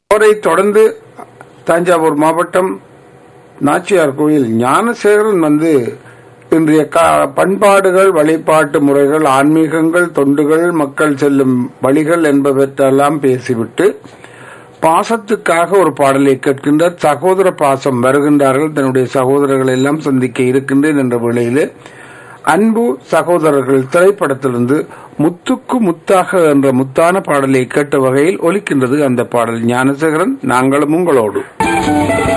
அவரை தொடர்ந்து தஞ்சாவூர் மாவட்டம் நாச்சியார் கோயில் ஞானசேகரன் வந்து இன்றைய கா- பண்பாடுகள் வழிபாட்டு முறைகள் ஆன்மீகங்கள் தொண்டுகள் மக்கள் செல்லும் வழிகள் என்பவற்றெல்லாம் பேசிவிட்டு பாசத்துக்காக ஒரு பாடலை கேட்கின்றார் சகோதர பாசம் வருகின்றார்கள் தன்னுடைய சகோதரர்கள் எல்லாம் சந்திக்க இருக்கின்றேன் என்ற வேளையிலே அன்பு சகோதரர்கள் திரைப்படத்திலிருந்து முத்துக்கு முத்தாக என்ற முத்தான பாடலை கேட்ட வகையில் ஒலிக்கின்றது அந்த பாடல் ஞானசேகரன் நாங்களும் உங்களோடு